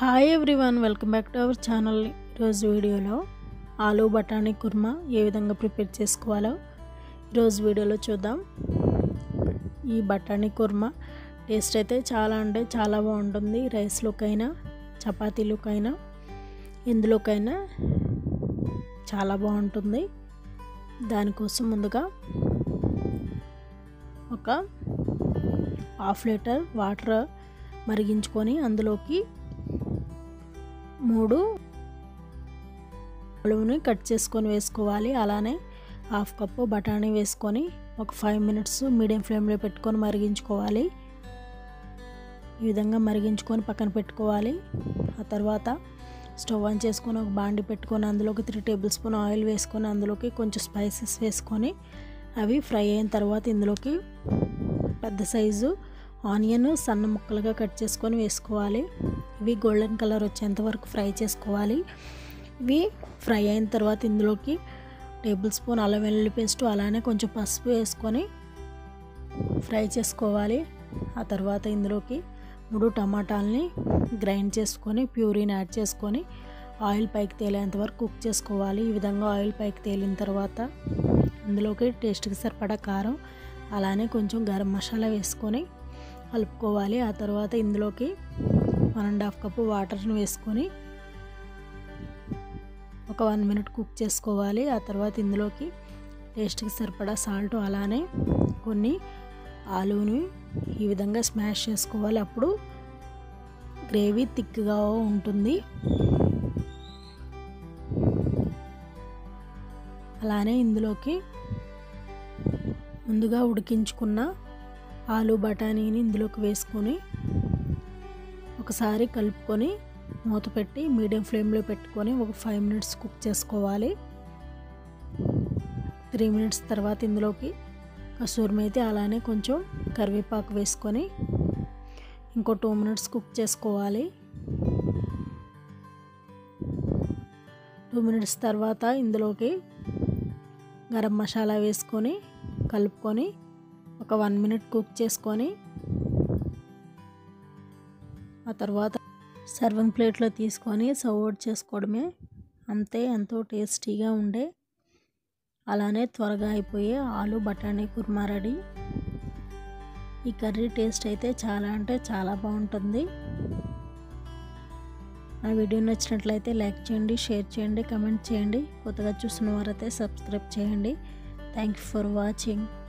hi everyone welcome back to our channel ఈరోజు వీడియోలో ఆలూ బఠానీ కుర్మా ఏ విధంగా ప్రిపేర్ చేసుకోవాలో ఈరోజు వీడియోలో చూద్దాం ఈ బఠానీ కుర్మా టేస్ట్ అయితే చాలా అంటే చాలా బాగుంటుంది రైస్లోకైనా చపాతీలోకైనా ఎందులోకైనా చాలా బాగుంటుంది దానికోసం ముందుగా ఒక హాఫ్ లీటర్ వాటర్ మరిగించుకొని అందులోకి మూడు ఆలువుని కట్ చేసుకొని వేసుకోవాలి అలానే హాఫ్ కప్పు బఠానీ వేసుకొని ఒక ఫైవ్ మినిట్స్ మీడియం ఫ్లేమ్లో పెట్టుకొని మరిగించుకోవాలి ఈ విధంగా మరిగించుకొని పక్కన పెట్టుకోవాలి ఆ తర్వాత స్టవ్ ఆన్ చేసుకొని ఒక బాండి పెట్టుకొని అందులోకి త్రీ టేబుల్ స్పూన్ ఆయిల్ వేసుకొని అందులోకి కొంచెం స్పైసెస్ వేసుకొని అవి ఫ్రై అయిన తర్వాత ఇందులోకి పెద్ద సైజు ఆనియన్ సన్న ముక్కలుగా కట్ చేసుకొని వేసుకోవాలి ఇవి గోల్డెన్ కలర్ వచ్చేంత వరకు ఫ్రై చేసుకోవాలి ఇవి ఫ్రై అయిన తర్వాత ఇందులోకి టేబుల్ స్పూన్ అల్లం వెల్లుల్లి పేస్ట్ అలానే కొంచెం పసుపు వేసుకొని ఫ్రై చేసుకోవాలి ఆ తర్వాత ఇందులోకి మూడు టమాటాలని గ్రైండ్ చేసుకొని ప్యూరీని యాడ్ చేసుకొని ఆయిల్ పైకి తేలేంత వరకు కుక్ చేసుకోవాలి ఈ విధంగా ఆయిల్ పైకి తేలిన తర్వాత అందులోకి టేస్ట్కి సరిపడా కారం అలానే కొంచెం గరం మసాలా వేసుకొని కలుపుకోవాలి ఆ తర్వాత ఇందులోకి వన్ అండ్ హాఫ్ కప్పు వాటర్ని వేసుకొని ఒక వన్ మినిట్ కుక్ చేసుకోవాలి ఆ తర్వాత ఇందులోకి టేస్ట్కి సరిపడా సాల్ట్ అలానే కొన్ని ఆలుని ఈ విధంగా స్మాష్ చేసుకోవాలి అప్పుడు గ్రేవీ థిక్గా ఉంటుంది అలానే ఇందులోకి ముందుగా ఉడికించుకున్న ఆలు బఠానీని ఇందులోకి వేసుకొని ఒకసారి కలుపుకొని మూత పెట్టి మీడియం ఫ్లేమ్లో పెట్టుకొని ఒక ఫైవ్ మినిట్స్ కుక్ చేసుకోవాలి త్రీ మినిట్స్ తర్వాత ఇందులోకి కసూరి మేతి అలానే కొంచెం కరివేపాకు వేసుకొని ఇంకో టూ మినిట్స్ కుక్ చేసుకోవాలి టూ మినిట్స్ తర్వాత ఇందులోకి గరం మసాలా వేసుకొని కలుపుకొని ఒక వన్ మినిట్ కుక్ చేసుకొని ఆ తర్వాత సర్వింగ్ ప్లేట్లో తీసుకొని సర్వ్ చేసుకోవడమే అంతే ఎంతో టేస్టీగా ఉండే అలానే త్వరగా అయిపోయే ఆలు బఠానీ కుర్మా రెడీ ఈ కర్రీ టేస్ట్ అయితే చాలా అంటే చాలా బాగుంటుంది నా వీడియో నచ్చినట్లయితే లైక్ చేయండి షేర్ చేయండి కమెంట్ చేయండి కొత్తగా చూసిన వారైతే సబ్స్క్రైబ్ చేయండి థ్యాంక్ యూ ఫర్ వాచింగ్